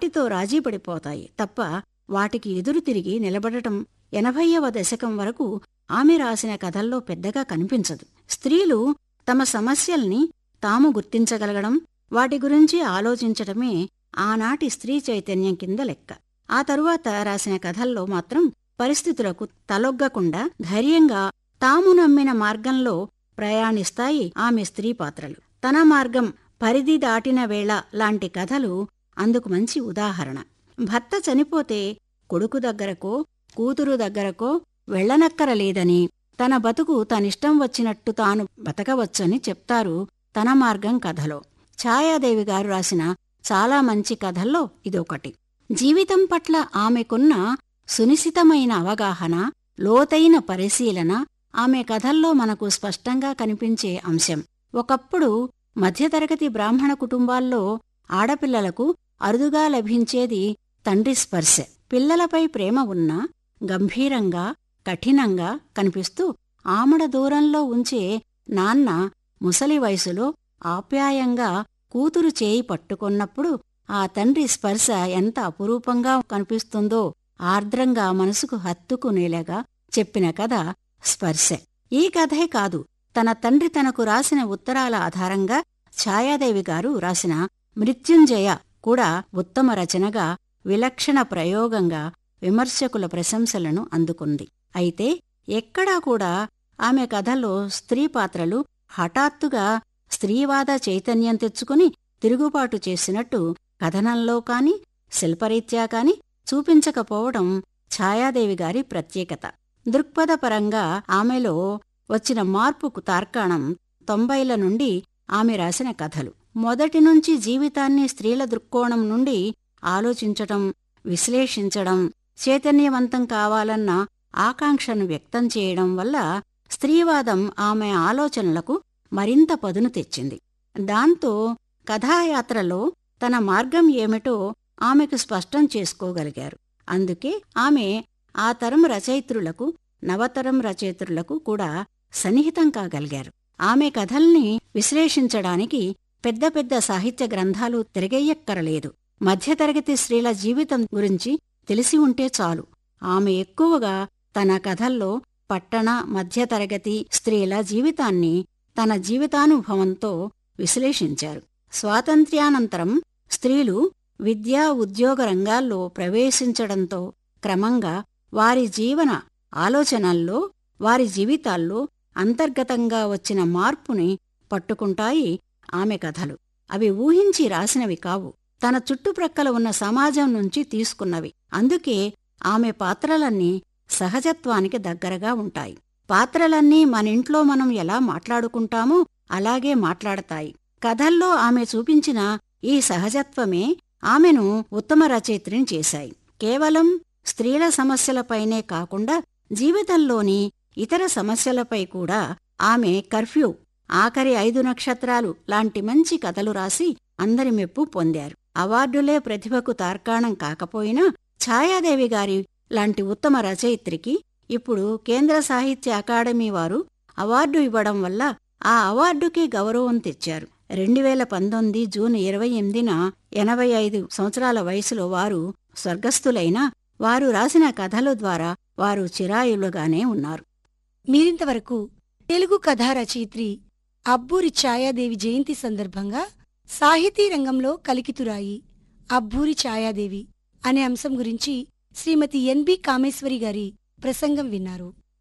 వాటితో రాజీ పడిపోతాయి తప్ప వాటికి ఎదురు తిరిగి నిలబడటం ఎనభైవ దశకం వరకు ఆమె రాసిన కథల్లో పెద్దగా కనిపించదు స్త్రీలు తమ సమస్యల్ని తాము గుర్తించగలగడం వాటి గురించి ఆలోచించటమే ఆనాటి స్త్రీ చైతన్యం కింద లెక్క ఆ తరువాత రాసిన కథల్లో మాత్రం పరిస్థితులకు తలొగ్గకుండా ధైర్యంగా తాము నమ్మిన మార్గంలో ప్రయాణిస్తాయి ఆమె స్త్రీ పాత్రలు తన మార్గం పరిధి దాటిన వేళ లాంటి కథలు అందుకు మంచి ఉదాహరణ భర్త చనిపోతే కొడుకు దగ్గరకో కూతురు దగ్గరకో వెళ్లనక్కరలేదని తన బతుకు తనిష్టం వచ్చినట్టు తాను బతకవచ్చని చెప్తారు తన మార్గం కథలో ఛాయాదేవి గారు రాసిన చాలా మంచి కథల్లో ఇదొకటి జీవితం పట్ల ఆమెకున్న సునిశితమైన అవగాహన లోతైన పరిశీలన ఆమె కథల్లో మనకు స్పష్టంగా కనిపించే అంశం ఒకప్పుడు మధ్యతరగతి బ్రాహ్మణ కుటుంబాల్లో ఆడపిల్లలకు అరుదుగా లభించేది తండ్రి స్పర్శ పిల్లలపై ప్రేమ ఉన్నా గంభీరంగా కఠినంగా కనిపిస్తూ ఆమడ దూరంలో ఉంచే నాన్న ముసలి వయసులో ఆప్యాయంగా కూతురు చేయి పట్టుకొన్నప్పుడు ఆ తండ్రి స్పర్శ ఎంత అపురూపంగా కనిపిస్తుందో ఆర్ద్రంగా మనసుకు హత్తుకునేలాగా చెప్పిన కథ స్పర్శ ఈ కథే కాదు తన తండ్రి తనకు రాసిన ఉత్తరాల ఆధారంగా ఛాయాదేవి గారు రాసిన మృత్యుంజయ కూడా ఉత్తమ రచనగా విలక్షణ ప్రయోగంగా విమర్శకుల ప్రశంసలను అందుకుంది అయితే ఎక్కడా కూడా ఆమె కథలో స్త్రీ పాత్రలు హఠాత్తుగా స్త్రీవాద చైతన్యం తెచ్చుకుని తిరుగుబాటు చేసినట్టు కథనంలో కాని శిల్పరీత్యా కాని చూపించకపోవడం ఛాయాదేవి గారి ప్రత్యేకత దృక్పథపరంగా ఆమెలో వచ్చిన మార్పుకు తార్కాణం తొంభైల నుండి ఆమె రాసిన కథలు మొదటి నుంచి జీవితాన్ని స్త్రీల దృక్కోణం నుండి ఆలోచించటం విశ్లేషించడం చైతన్యవంతం కావాలన్న ఆకాంక్షను వ్యక్తం చేయడం వల్ల స్త్రీవాదం ఆమె ఆలోచనలకు మరింత పదును తెచ్చింది దాంతో కథాయాత్రలో తన మార్గం ఏమిటో ఆమెకు స్పష్టం చేసుకోగలిగారు అందుకే ఆమె ఆ తరం రచయిత్రులకు నవతరం రచయిత్రులకు కూడా సన్నిహితం కాగలిగారు ఆమె కథల్ని విశ్లేషించడానికి పెద్ద పెద్ద సాహిత్య గ్రంథాలు తిరగెయ్యక్కరలేదు మధ్యతరగతి స్త్రీల జీవితం గురించి తెలిసి ఉంటే చాలు ఆమె ఎక్కువగా తన కథల్లో పట్టణ మధ్యతరగతి స్త్రీల జీవితాన్ని తన జీవితానుభవంతో విశ్లేషించారు స్వాతంత్ర్యానంతరం స్త్రీలు విద్యా ఉద్యోగ రంగాల్లో ప్రవేశించడంతో క్రమంగా వారి జీవన ఆలోచనల్లో వారి జీవితాల్లో అంతర్గతంగా వచ్చిన మార్పుని పట్టుకుంటాయి ఆమె కథలు అవి ఊహించి రాసినవి కావు తన చుట్టుప్రక్కల ఉన్న సమాజం నుంచి తీసుకున్నవి అందుకే ఆమె పాత్రలన్నీ సహజత్వానికి దగ్గరగా ఉంటాయి పాత్రలన్నీ మనింట్లో మనం ఎలా మాట్లాడుకుంటామో అలాగే మాట్లాడతాయి కథల్లో ఆమె చూపించిన ఈ సహజత్వమే ఆమెను ఉత్తమ రచయిత్రిని చేశాయి కేవలం స్త్రీల సమస్యలపైనే కాకుండా జీవితంలోని ఇతర సమస్యలపై కూడా ఆమె కర్ఫ్యూ ఆఖరి ఐదు నక్షత్రాలు లాంటి మంచి కథలు రాసి అందరి మెప్పు పొందారు అవార్డులే ప్రతిభకు తార్కాణం కాకపోయినా ఛాయాదేవి గారి లాంటి ఉత్తమ రచయిత్రికి ఇప్పుడు కేంద్ర సాహిత్య అకాడమీ వారు అవార్డు ఇవ్వడం వల్ల ఆ అవార్డుకి గౌరవం తెచ్చారు రెండు వేల పంతొమ్మిది జూన్ ఇరవై ఎనిమిదిన ఎనభై ఐదు సంవత్సరాల వయసులో వారు స్వర్గస్థులైన వారు రాసిన కథల ద్వారా వారు చిరాయులుగానే ఉన్నారు మీరింతవరకు తెలుగు కథా రచయిత్రి అబ్బూరి ఛాయాదేవి జయంతి సందర్భంగా సాహితీ రంగంలో కలికితురాయి అబ్బూరి ఛాయాదేవి అనే అంశం గురించి శ్రీమతి ఎన్బి కామేశ్వరి గారి ప్రసంగం విన్నారు